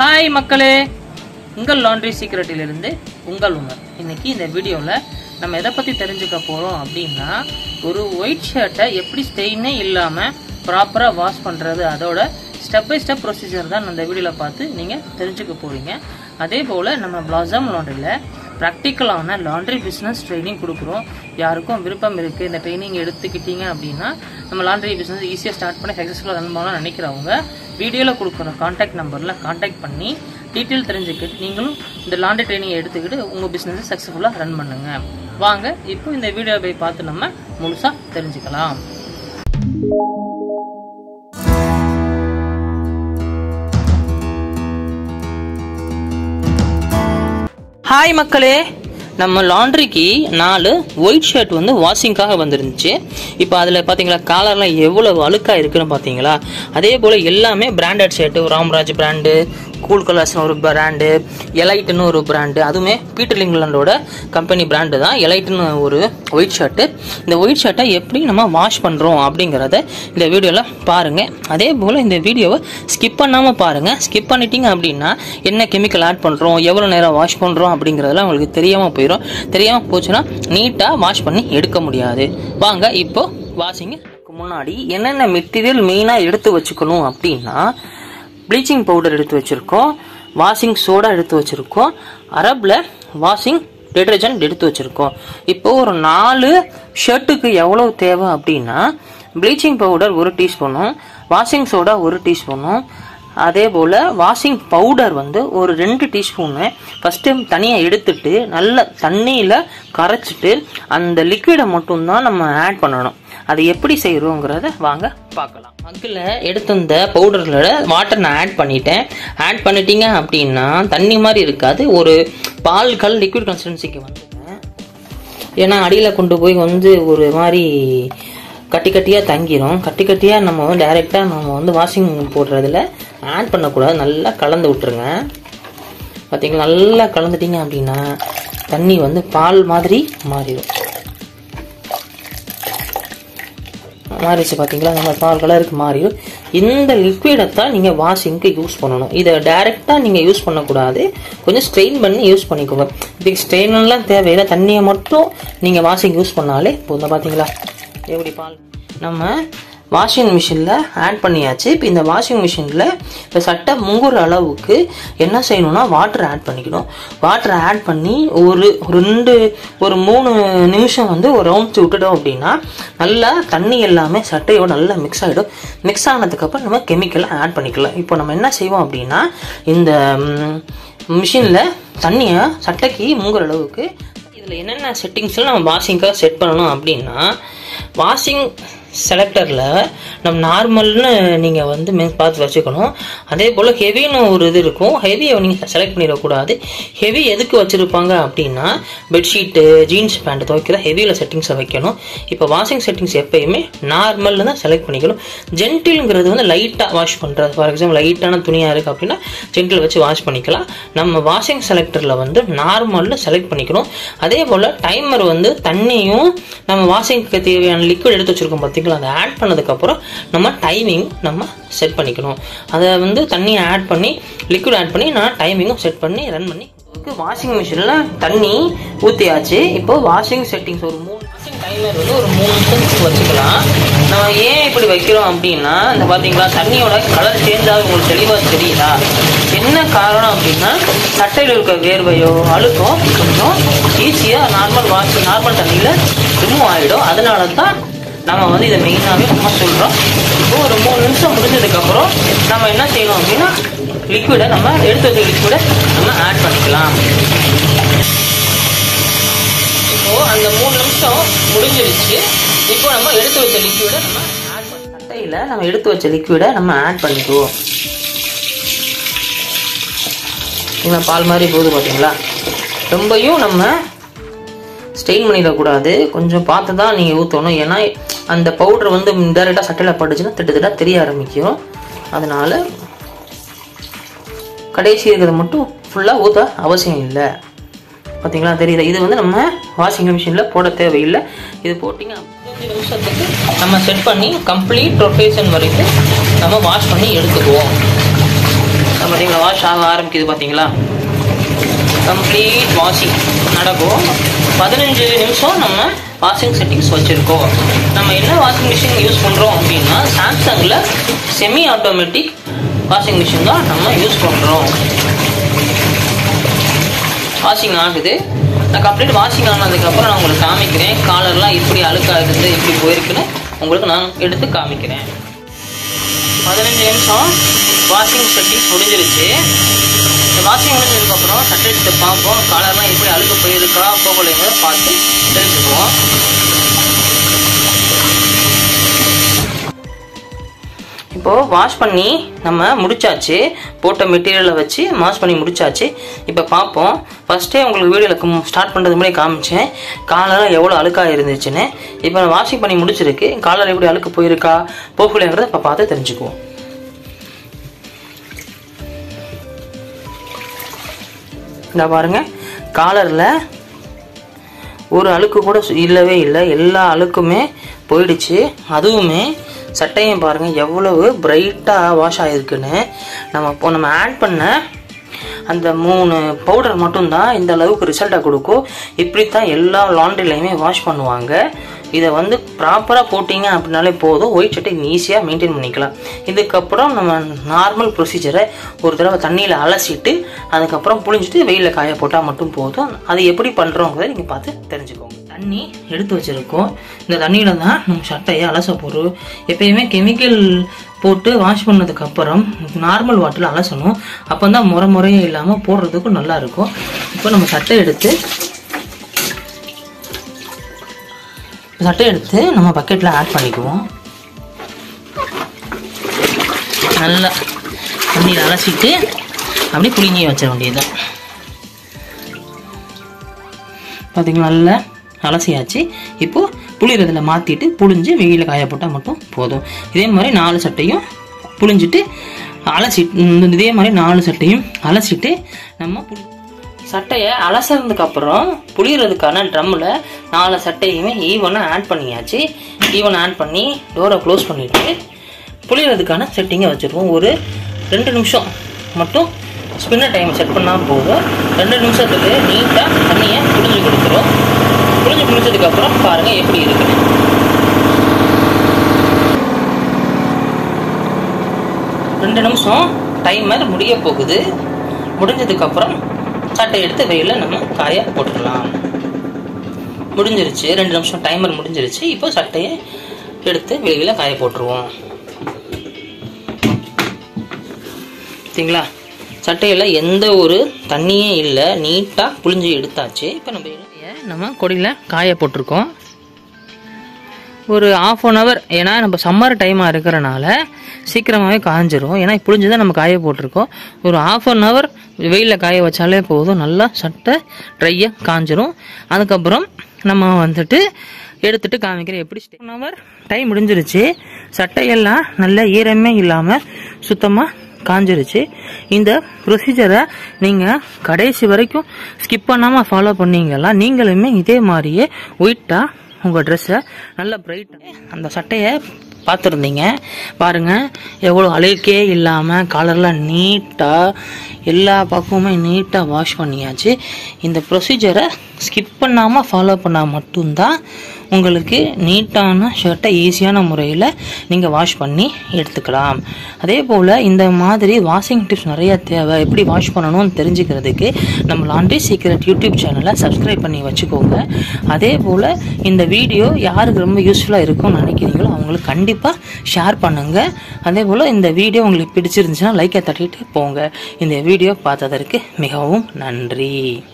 hi மக்களே உங்கள் laundry சீக்ரெட்டிலிருந்து உங்கள் உமர் இன்னைக்கு இந்த வீடியோவில் நம்ம எதை பற்றி தெரிஞ்சுக்க போகிறோம் அப்படின்னா ஒரு ஒயிட் ஷர்ட்டை எப்படி ஸ்டெயினே இல்லாமல் ப்ராப்பராக வாஷ் பண்ணுறது அதோட ஸ்டெப் பை ஸ்டெப் ப்ரொசீஜர் தான் அந்த வீடியோவில் பார்த்து நீங்கள் தெரிஞ்சுக்க போகிறீங்க அதே போல் நம்ம பிளாசம் லாண்ட்ரியில் ப்ராக்டிக்கலான லாண்ட்ரி பிஸ்னஸ் ட்ரைனிங் கொடுக்குறோம் யாருக்கும் விருப்பம் இருக்குது இந்த ட்ரைனிங் எடுத்துக்கிட்டீங்க அப்படின்னா நம்ம லாண்ட்ரி பிஸ்னஸ் ஈஸியாக ஸ்டார்ட் பண்ணி சக்ஸஸ்ஃபுல்லாக ரன் பண்ணலாம் நினைக்கிறவங்க வீடியோவில் கொடுக்குற காண்டாக்ட் நம்பரில் காண்டாக்ட் பண்ணி டீட்டெயில் தெரிஞ்சுக்கிட்டு நீங்களும் இந்த லாண்ட்ரி ட்ரைனிங் எடுத்துக்கிட்டு உங்கள் பிஸ்னஸை சக்ஸஸ்ஃபுல்லாக ரன் பண்ணுங்க வாங்க இப்போ இந்த வீடியோ போய் பார்த்து நம்ம முழுசாக தெரிஞ்சுக்கலாம் ஹாய் மக்களே நம்ம லாண்ட்ரிக்கு நாலு ஒயிட் ஷர்ட் வந்து வாஷிங்காக வந்துருந்துச்சு இப்போ அதில் பார்த்தீங்களா காலர்லாம் எவ்வளோ அழுக்காக இருக்குன்னு பார்த்தீங்களா அதே போல் எல்லாமே branded shirt Ramraj brand cool கலர்ஸ்னு ஒரு பிராண்டு எலைட்டுன்னு ஒரு பிராண்டு அதுவுமே பீட்டர் இங்கிலாண்டோட கம்பெனி பிராண்டு தான் எலைட்டுன்னு ஒரு ஒயிட் ஷர்ட்டு இந்த ஒயிட் ஷர்ட்டை எப்படி நம்ம வாஷ் பண்ணுறோம் அப்படிங்கிறத இந்த வீடியோவில் பாருங்கள் அதே போல் இந்த வீடியோவை ஸ்கிப் பண்ணாமல் பாருங்கள் ஸ்கிப் பண்ணிட்டீங்க அப்படின்னா என்ன கெமிக்கல் ஆட் பண்ணுறோம் எவ்வளோ நேரம் வாஷ் பண்ணுறோம் அப்படிங்கிறதெல்லாம் உங்களுக்கு தெரியாமல் போயிடும் தெரியாமல் போச்சுன்னா நீட்டாக வாஷ் பண்ணி எடுக்க முடியாது வாங்க இப்போ வாஷிங்கு முன்னாடி என்னென்ன மெட்டீரியல் மெயினாக எடுத்து வச்சுக்கணும் அப்படின்னா ப்ளீச்சிங் பவுடர் எடுத்து வச்சுருக்கோம் வாஷிங் சோடா எடுத்து வச்சுருக்கோம் அரபில் வாஷிங் டிட்டர்ஜென்ட் எடுத்து வச்சுருக்கோம் இப்போ ஒரு நாலு ஷர்ட்டுக்கு எவ்வளோ தேவை அப்படின்னா ப்ளீச்சிங் பவுடர் ஒரு டீஸ்பூனும் வாஷிங் சோடா ஒரு டீஸ்பூனும் அதே போல் வாஷிங் பவுடர் வந்து ஒரு ரெண்டு டீஸ்பூனு ஃபஸ்ட்டு தனியாக எடுத்துட்டு நல்ல தண்ணியில் கரைச்சிட்டு அந்த லிக்விடை மட்டும்தான் நம்ம ஆட் பண்ணணும் அது எப்படி செய்கிறோங்கிறத வாங்க பார்க்கலாம் மக்கில் எடுத்த இந்த பவுடரில் வாட்டர் நான் ஆட் பண்ணிட்டேன் ஆட் பண்ணிட்டீங்க அப்படின்னா தண்ணி மாதிரி இருக்காது ஒரு பால் கல் லிக்விட் கன்சிஸ்டன்சிக்கு வந்துட்டேன் ஏன்னா அடியில் கொண்டு போய் வந்து ஒரு மாதிரி கட்டி கட்டியாக தங்கிரும் கட்டி கட்டியாக நம்ம வந்து டைரெக்டாக நம்ம வந்து வாஷிங் போடுறதுல ஆட் பண்ணக்கூடாது நல்லா கலந்து விட்டுருங்க பார்த்தீங்களா நல்லா கலந்துட்டீங்க அப்படின்னா தண்ணி வந்து பால் மாதிரி மாறிடும் மாறிச்சு பார்த்தீங்களா நம்ம பால் கலருக்கு மாறிடும் இந்த லிக்விடை தான் நீங்கள் வாஷிங்க்கு யூஸ் பண்ணணும் இதை டைரெக்டாக நீங்கள் யூஸ் பண்ணக்கூடாது கொஞ்சம் ஸ்ட்ரெயின் பண்ணி யூஸ் பண்ணிக்கோங்க இதுக்கு ஸ்ட்ரெயின்லாம் தேவையில்லை தண்ணியை மட்டும் நீங்கள் வாஷிங் யூஸ் பண்ணாலே போதும் பார்த்தீங்களா எப்படி பால் நம்ம வாஷிங் மிஷினில் ஆட் பண்ணியாச்சு இப்போ இந்த வாஷிங் மிஷினில் இப்போ சட்டை முங்குற அளவுக்கு என்ன செய்யணும்னா வாட்டர் ஆட் பண்ணிக்கணும் வாட்டர் ஆட் பண்ணி ஒரு ரெண்டு ஒரு மூணு நிமிஷம் வந்து ஒரு ரவுண்ட்ஸ் விட்டுட்டோம் அப்படின்னா நல்லா தண்ணி எல்லாமே சட்டையோட நல்லா மிக்ஸ் ஆகிடும் மிக்ஸ் ஆனதுக்கப்புறம் நம்ம கெமிக்கலை ஆட் பண்ணிக்கலாம் இப்போ நம்ம என்ன செய்வோம் அப்படின்னா இந்த மிஷினில் தண்ணியை சட்டைக்கு முங்குற அளவுக்கு இதில் என்னென்ன செட்டிங்ஸ்லாம் நம்ம வாஷிங்காக செட் பண்ணணும் அப்படின்னா வாஷிங் செலக்டரில் நம்ம நார்மல்னு நீங்கள் வந்து மென் பார்த்து வச்சுக்கணும் அதே போல் ஹெவின்னு ஒரு இது இருக்கும் ஹெவியை நீங்கள் செலக்ட் பண்ணிடக்கூடாது ஹெவி எதுக்கு வச்சுருப்பாங்க அப்படின்னா பெட்ஷீட்டு ஜீன்ஸ் பேண்ட் துவைக்கிற ஹெவியில் செட்டிங்ஸை வைக்கணும் இப்போ வாஷிங் செட்டிங்ஸ் எப்பயுமே நார்மல்னு தான் செலக்ட் பண்ணிக்கணும் ஜென்டில்ங்கிறது வந்து லைட்டாக வாஷ் பண்ணுறது ஃபார் எக்ஸாம்பிள் லைட்டான துணியாக இருக்குது அப்படின்னா ஜென்டில் வச்சு வாஷ் பண்ணிக்கலாம் நம்ம வாஷிங் செலக்டரில் வந்து நார்மல்னு செலக்ட் பண்ணிக்கணும் அதே போல் டைமர் வந்து தண்ணியும் நம்ம வாஷிங்க்கு தேவையான லிக்விட் எடுத்து வச்சுருக்கோம் பார்த்தீங்களா அதை ஆட் பண்ணதுக்கப்புறம் நம்ம டைமிங் நம்ம செட் பண்ணிக்கணும் அதை வந்து தண்ணியை ஆட் பண்ணி லிக்விட் ஆட் பண்ணி நான் டைமிங்கும் செட் பண்ணி ரன் பண்ணி வாஷிங் மிஷினில் தண்ணி ஊற்றியாச்சு இப்போ வாஷிங் செட்டிங்ஸ் ஒரு மூணு வாஷிங் டைமர் வந்து ஒரு மூணு நிமிஷத்துக்கு வச்சுக்கலாம் நம்ம ஏன் இப்படி வைக்கிறோம் அப்படின்னா இந்த பார்த்தீங்களா தண்ணியோட கலர் சேஞ்ச் ஆகும் உங்களுக்கு தெளிவாக தெரியுதா என்ன காரணம் அப்படின்னா சட்டையில் இருக்க வேர்வையோ அழுக்கோ கொஞ்சம் ஈஸியாக நார்மல் வாஷ் நார்மல் தண்ணியில் ரிமூவ் ஆகிடும் அதனால தான் நம்ம வந்து இதை மெயினாகவே நம்ம சொல்கிறோம் இப்போ ஒரு மூணு நிமிஷம் முடிஞ்சதுக்கப்புறம் நம்ம என்ன செய்யணும் அப்படின்னா லிக்விடை நம்ம எடுத்து வச்ச லிக்விடை நம்ம ஆட் பண்ணிக்கலாம் இப்போ அந்த மூணு நிமிஷம் முடிஞ்சிருச்சு இப்போ நம்ம எடுத்து வச்ச லிக்விடை நம்ம ஆட் பண்ணி சட்டையில் நம்ம எடுத்து வச்ச லிக்விடை நம்ம ஆட் பண்ணிக்குவோம் இல்லை பால் மாதிரி போகுது பார்த்தீங்களா ரொம்பையும் நம்ம ஸ்டெயின் பண்ணிடக்கூடாது கொஞ்சம் பார்த்து தான் நீங்கள் ஊற்றணும் ஏன்னா அந்த பவுடர் வந்து டேரெக்டாக சட்டையில் பட்டுச்சுன்னா திட்டு திட்டா தெரிய ஆரம்பிக்கும் அதனால் கடைசி இருக்கிறத மட்டும் ஃபுல்லாக ஊற்ற அவசியம் இல்லை பார்த்தீங்களா தெரியுது இது வந்து நம்ம வாஷிங் மிஷினில் போட தேவையில்லை இது போட்டிங்க அஞ்சு நிமிஷத்துக்கு நம்ம செட் பண்ணி கம்ப்ளீட் ரொட்டேஷன் வரைக்கும் நம்ம வாஷ் பண்ணி எடுத்துக்குவோம் நம்ம பார்த்தீங்களா வாஷ் ஆக ஆரம்பிக்குது பார்த்தீங்களா கம்ப்ளீட் வாஷிங் நடக்கும் பதினஞ்சு நிமிஷம் நம்ம வாஷிங் செட்டிங்ஸ் வச்சுருக்கோம் நம்ம என்ன வாஷிங் மிஷின் யூஸ் பண்ணுறோம் அப்படின்னா சாம்சங்கில் செமி ஆட்டோமேட்டிக் வாஷிங் மிஷின் தான் நம்ம யூஸ் பண்ணுறோம் வாஷிங் ஆகுது நான் கம்ப்ளீட் வாஷிங் ஆனதுக்கப்புறம் நான் உங்களுக்கு காமிக்கிறேன் காலர்லாம் இப்படி அழுக்காக இருந்து இப்படி போயிருக்குன்னு உங்களுக்கு நான் எடுத்து காமிக்கிறேன் பதினஞ்சு நிமிஷம் வாஷிங் செட்டிங்ஸ் முடிஞ்சிருச்சு இந்த வாஷிங் முடிஞ்சதுக்கப்புறம் சட்டை எடுத்து பார்ப்போம் காலர்லாம் எப்படி அழுக்கு போயிருக்கா போகலைங்க பார்த்து தெரிஞ்சுக்குவோம் இப்போது வாஷ் பண்ணி நம்ம முடிச்சாச்சு போட்ட மெட்டீரியலை வச்சு வாஷ் பண்ணி முடிச்சாச்சு இப்போ பார்ப்போம் ஃபஸ்ட்டே உங்களுக்கு வீடியோவில் ஸ்டார்ட் பண்ணுறது முன்னாடி காமிச்சேன் காலெல்லாம் எவ்வளோ அழுக்காக இருந்துச்சுன்னு இப்போ நான் வாஷிங் பண்ணி முடிச்சிருக்கு காலர் எப்படி அழுக்கு போயிருக்கா போகலைங்கிறத இப்போ பார்த்து தெரிஞ்சுக்குவோம் இந்த பாருங்க காலரில் ஒரு அழுக்கு கூட சு- இல்லவே இல்லை எல்லா அழுக்குமே போயிடுச்சு அதுவுமே சட்டையும் பாருங்கள் எவ்வளவு பிரைட்டாக வாஷ் ஆகிருக்குன்னு நம்ம இப்போ நம்ம ஆட் பண்ண அந்த மூணு பவுடர் மட்டும்தான் இந்த அளவுக்கு ரிசல்ட்டை கொடுக்கும் இப்படி தான் எல்லா லாண்ட்ரிலையுமே வாஷ் பண்ணுவாங்க இதை வந்து ப்ராப்பராக போட்டிங்க அப்படின்னாலே போதும் ஒயிட் சட்டை ஈஸியாக மெயின்டைன் பண்ணிக்கலாம் இதுக்கப்புறம் நம்ம நார்மல் ப்ரொசீஜரை ஒரு தடவை தண்ணியில் அலசிட்டு அதுக்கப்புறம் புழிஞ்சிட்டு வெயிலில் காய போட்டால் மட்டும் போதும் அது எப்படி பண்ணுறோங்கிறத நீங்கள் பார்த்து தெரிஞ்சுக்கோங்க தண்ணி எடுத்து வச்சுருக்கோம் இந்த தண்ணியில் தான் நம்ம சட்டையை அலச போகிறோம் எப்பயுமே கெமிக்கல் போட்டு வாஷ் பண்ணதுக்கப்புறம் நார்மல் வாட்டரில் அலசணும் அப்போ தான் முறை முறையும் இல்லாமல் போடுறதுக்கும் நல்லா இருக்கும் இப்போ நம்ம சட்டை எடுத்து சட்டை எடுத்து நம்ம பக்கெட்டில் ஆட் பண்ணிக்குவோம் நல்லா தண்ணியில் அலசிட்டு அப்படியே புளிங்கி வச்சிட வேண்டியதுதான் பார்த்தீங்களா நல்லா அலசியாச்சு இப்போ புளிறதுல மாற்றிட்டு புளிஞ்சு வெயிலில் காய போட்டால் மட்டும் போதும் இதே மாதிரி நாலு சட்டையும் புளிஞ்சிட்டு அலசி ம், இதே மாதிரி நாலு சட்டையும் அலசிட்டு நம்ம புளி சட்டையை அலசறதுக்கு அப்புறம் புளியறதுக்கான ட்ரம்மில் நாலு சட்டையுமே ஈவனாக ஆட் பண்ணியாச்சு ஈவன் ஆட் பண்ணி டோரை க்ளோஸ் பண்ணிவிட்டு புளியறதுக்கான செட்டிங்கை வச்சுருவோம் ஒரு ரெண்டு நிமிஷம் மட்டும் ஸ்பின்னர் டைம் செட் பண்ணால் போதும் ரெண்டு நிமிஷத்துக்கு நீட்டாக தண்ணியை புளிஞ்சு கொடுத்துரும் புளிஞ்சு முடிச்சதுக்கப்புறம் பாருங்கள் எப்படி இருக்குன்னு ரெண்டு நிமிஷம் டைமர் முடிய போகுது முடிஞ்சதுக்கப்புறம் சட்டை எடுத்து வெயிலில் நம்ம காய போட்டுடலாம் முடிஞ்சிருச்சு ரெண்டு நிமிஷம் டைமர் முடிஞ்சிருச்சு இப்போ சட்டையை எடுத்து வெளியில் காய போட்டுருவோம் சரிங்களா சட்டையில் எந்த ஒரு தண்ணியே இல்லை நீட்டாக புளிஞ்சு எடுத்தாச்சு இப்போ நம்ம இலையை நம்ம கொடியில் காய போட்டிருக்கோம் ஒரு ஆஃப் அன் ஹவர் ஏன்னா நம்ம சம்மர் டைமாக இருக்கிறனால சீக்கிரமாகவே காஞ்சிரும் ஏன்னா புளிஞ்சு தான் நம்ம காய போட்டிருக்கோம் ஒரு ஆஃப் அன் ஹவர் வெயிலில் காய வச்சாலே போதும் நல்லா சட்டை ட்ரையாக காஞ்சிரும் அதுக்கப்புறம் நம்ம வந்துட்டு எடுத்துட்டு காமிக்கிறேன் எப்படி ஒன் ஹவர் டைம் முடிஞ்சிருச்சு சட்டையெல்லாம் நல்ல ஈரமே இல்லாமல் சுத்தமாக காஞ்சிருச்சு இந்த ப்ரொசீஜரை நீங்கள் கடைசி வரைக்கும் ஸ்கிப் பண்ணாமல் ஃபாலோ பண்ணீங்களா நீங்களுமே இதே மாதிரியே ஒயிட்டாக உங்கள் ட்ரெஸ்ஸை நல்ல பிரைட்டாக அந்த சட்டையை பார்த்துருந்தீங்க பாருங்கள் எவ்வளோ அழுக்கே இல்லாமல் கலரில் நீட்டாக எல்லா பக்கமுமே நீட்டாக வாஷ் பண்ணியாச்சு இந்த ப்ரொசீஜரை ஸ்கிப் பண்ணாமல் ஃபாலோ பண்ணால் மட்டும்தான் உங்களுக்கு நீட்டான ஷர்ட்டை ஈஸியான முறையில் நீங்கள் வாஷ் பண்ணி எடுத்துக்கலாம் அதே போல் இந்த மாதிரி வாஷிங் டிப்ஸ் நிறைய தேவை எப்படி வாஷ் பண்ணணும்னு தெரிஞ்சுக்கிறதுக்கு நம்ம லாண்ட்ரி சீக்ரெட் யூடியூப் சேனலை சப்ஸ்கிரைப் பண்ணி வச்சுக்கோங்க அதே போல் இந்த வீடியோ யாருக்கு ரொம்ப யூஸ்ஃபுல்லாக இருக்கும்னு நினைக்கிறீங்களோ அவங்களுக்கு கண்டிப்பாக ஷேர் பண்ணுங்கள் அதே போல் இந்த வீடியோ உங்களுக்கு பிடிச்சிருந்துச்சுன்னா லைக்கை தட்டிட்டு போங்க இந்த வீடியோ பார்த்ததற்கு மிகவும் நன்றி